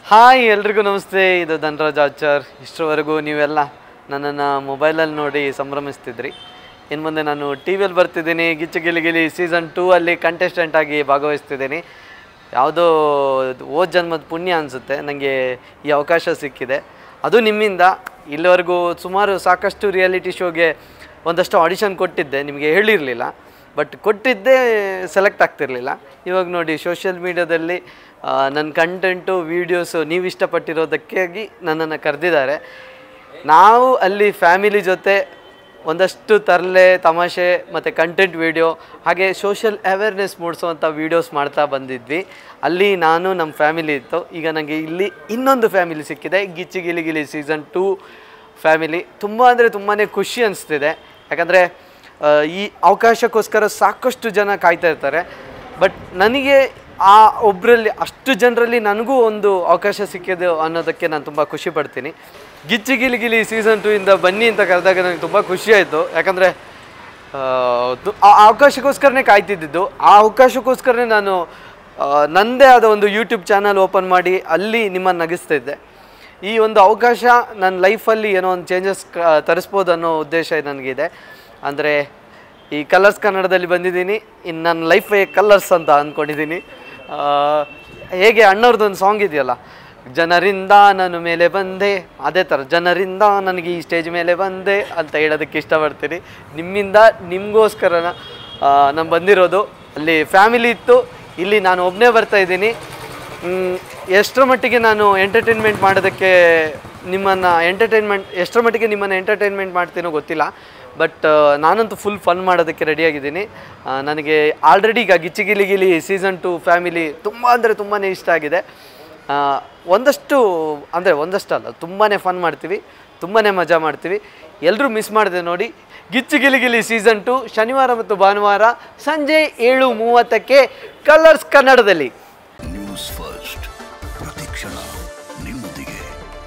hi ಎಲ್ರಿಗೂ ನಮಸ್ತೆ ಇದು ಧನರಾಜ್ ಆಚಾರ್ ಇಷ್ಟರವರೆಗೂ ನೀವೆಲ್ಲ ನನ್ನನ್ನು ಮೊಬೈಲಲ್ಲಿ ನೋಡಿ ಸಂಭ್ರಮಿಸ್ತಿದ್ರಿ ಇನ್ನು ಮುಂದೆ ನಾನು ಟಿ ವಿಯಲ್ಲಿ ಬರ್ತಿದ್ದೀನಿ ಗಿಚ್ಚು ಗಿಲಿ ಗಿಲಿ ಸೀಸನ್ ಟೂ ಅಲ್ಲಿ ಕಂಟೆಸ್ಟೆಂಟ್ ಆಗಿ ಭಾಗವಹಿಸ್ತಿದ್ದೀನಿ ಯಾವುದೋ ಓ ಜನ್ಮದ ಪುಣ್ಯ ಅನಿಸುತ್ತೆ ನನಗೆ ಈ ಅವಕಾಶ ಸಿಕ್ಕಿದೆ ಅದು ನಿಮ್ಮಿಂದ ಇಲ್ಲಿವರೆಗೂ ಸುಮಾರು ಸಾಕಷ್ಟು ರಿಯಾಲಿಟಿ ಶೋಗೆ ಒಂದಷ್ಟು ಆಡಿಷನ್ ಕೊಟ್ಟಿದ್ದೆ ನಿಮಗೆ ಹೇಳಿರಲಿಲ್ಲ ಬಟ್ ಕೊಟ್ಟಿದ್ದೇ ಸೆಲೆಕ್ಟ್ ಆಗ್ತಿರ್ಲಿಲ್ಲ ಇವಾಗ ನೋಡಿ ಸೋಷಿಯಲ್ ಮೀಡ್ಯಾದಲ್ಲಿ ನನ್ನ ಕಂಟೆಂಟು ವೀಡಿಯೋಸು ನೀವು ಇಷ್ಟಪಟ್ಟಿರೋದಕ್ಕಾಗಿ ನನ್ನನ್ನು ಕರೆದಿದ್ದಾರೆ ನಾವು ಅಲ್ಲಿ ಫ್ಯಾಮಿಲಿ ಜೊತೆ ಒಂದಷ್ಟು ತರಲೆ ತಮಾಷೆ ಮತ್ತು ಕಂಟೆಂಟ್ ವೀಡಿಯೋ ಹಾಗೆ ಸೋಷಿಯಲ್ ಅವೇರ್ನೆಸ್ ಮೂಡಿಸುವಂಥ ವೀಡಿಯೋಸ್ ಮಾಡ್ತಾ ಬಂದಿದ್ವಿ ಅಲ್ಲಿ ನಾನು ನಮ್ಮ ಫ್ಯಾಮಿಲಿ ಇತ್ತು ಈಗ ನನಗೆ ಇಲ್ಲಿ ಇನ್ನೊಂದು ಫ್ಯಾಮಿಲಿ ಸಿಕ್ಕಿದೆ Gicchi Gili Gili season two family ತುಂಬ ಅಂದರೆ ತುಂಬಾ ಖುಷಿ ಅನಿಸ್ತಿದೆ ಯಾಕಂದರೆ ಈ ಅವಕಾಶಕ್ಕೋಸ್ಕರ ಸಾಕಷ್ಟು ಜನ ಕಾಯ್ತಾ ಇರ್ತಾರೆ ಬಟ್ ನನಗೆ ಆ ಒಬ್ಬರಲ್ಲಿ ಅಷ್ಟು ಜನರಲ್ಲಿ ನನಗೂ ಒಂದು ಅವಕಾಶ ಸಿಕ್ಕಿದೆ ಅನ್ನೋದಕ್ಕೆ ನಾನು ತುಂಬ ಖುಷಿ ಪಡ್ತೀನಿ ಗಿಚ್ಚಿ ಗಿಲಿ ಗಿಲಿ ಸೀಸನ್ ಟೂ ಇಂದ ಬನ್ನಿ ಅಂತ ಕರೆದಾಗ ನನಗೆ ತುಂಬ ಖುಷಿ ಆಯಿತು ಯಾಕಂದರೆ ಆ ಅವಕಾಶಕ್ಕೋಸ್ಕರನೇ ಕಾಯ್ತಿದ್ದಿದ್ದು ಆ ಅವಕಾಶಕ್ಕೋಸ್ಕರನೇ ನಾನು ಆ, ನನ್ನದೇ ಆದ ಒಂದು ಯೂಟ್ಯೂಬ್ ಚಾನಲ್ ಓಪನ್ ಮಾಡಿ ಅಲ್ಲಿ ನಿಮ್ಮನ್ನು ನಗಿಸ್ತಾ ಇದ್ದೆ ಈ ಒಂದು ಅವಕಾಶ ನನ್ನ ಲೈಫಲ್ಲಿ ಏನೋ ಒಂದು ಚೇಂಜಸ್ ತರಿಸ್ಬೋದು ಅನ್ನೋ ಉದ್ದೇಶ ನನಗಿದೆ ಅಂದರೆ ಈ ಕಲರ್ಸ್ ಕನ್ನಡದಲ್ಲಿ ಬಂದಿದ್ದೀನಿ ಇನ್ನು ನನ್ನ ಲೈಫೇ ಕಲರ್ಸ್ ಅಂತ ಅಂದ್ಕೊಂಡಿದ್ದೀನಿ ಆ, ಹೇಗೆ ಅಣ್ಣವ್ರದ್ದೊಂದು ಸಾಂಗ್ ಇದೆಯಲ್ಲ ಜನರಿಂದ ನಾನು ಮೇಲೆ ಬಂದೆ ಅದೇ ಥರ ಜನರಿಂದ ನನಗೆ ಈ ಸ್ಟೇಜ್ ಮೇಲೆ ಬಂದೆ ಅಂತ ಹೇಳೋದಕ್ಕೆ ಇಷ್ಟಪಡ್ತೀನಿ ನಿಮ್ಮಿಂದ ನಿಮಗೋಸ್ಕರ ನಾನು ಬಂದಿರೋದು ಅಲ್ಲಿ ಫ್ಯಾಮಿಲಿ ಇತ್ತು ಇಲ್ಲಿ ನಾನು ಒಬ್ಬನೇ ಬರ್ತಾ ಇದ್ದೀನಿ ಮ್, ಎಷ್ಟರ ಮಟ್ಟಿಗೆ ನಾನು ಎಂಟರ್ಟೈನ್ಮೆಂಟ್ ಮಾಡೋದಕ್ಕೆ ನಿಮ್ಮನ್ನು ಎಂಟರ್ಟೈನ್ಮೆಂಟ್ ಎಷ್ಟರ ಮಟ್ಟಿಗೆ ನಿಮ್ಮನ್ನು ಎಂಟರ್ಟೈನ್ಮೆಂಟ್ ಮಾಡ್ತೀನೋ ಗೊತ್ತಿಲ್ಲ ಬಟ್ ನಾನಂತೂ ಫುಲ್ ಫನ್ ಮಾಡೋದಕ್ಕೆ ರೆಡಿಯಾಗಿದ್ದೀನಿ ಆ, ನನಗೆ ಆಲ್ರೆಡಿ ಈಗ Gicchi Gili Gili season two family ತುಂಬ ಅಂದರೆ ತುಂಬಾ ಇಷ್ಟ ಆಗಿದೆ ಆ, ಒಂದಷ್ಟು ಅಂದರೆ ಒಂದಷ್ಟು ಅಲ್ಲ ತುಂಬಾ ಫನ್ ಮಾಡ್ತೀವಿ ತುಂಬಾ ಮಜಾ ಮಾಡ್ತೀವಿ ಎಲ್ಲರೂ ಮಿಸ್ ಮಾಡಿದೆ ನೋಡಿ ಗಿಚ್ಚು ಗಿಲಿ ಗಿಲಿ ಸೀಸನ್ ಟು ಶನಿವಾರ ಮತ್ತು ಭಾನುವಾರ ಸಂಜೆ ಏಳು ಮೂವತ್ತಕ್ಕೆ ಕಲರ್ಸ್ ಕನ್ನಡದಲ್ಲಿ ನ್ಯೂಸ್ ಫಸ್ಟ್ ಪ್ರತಿಕ್ಷಣ ನಿಮ್ಮೊಂದಿಗೆ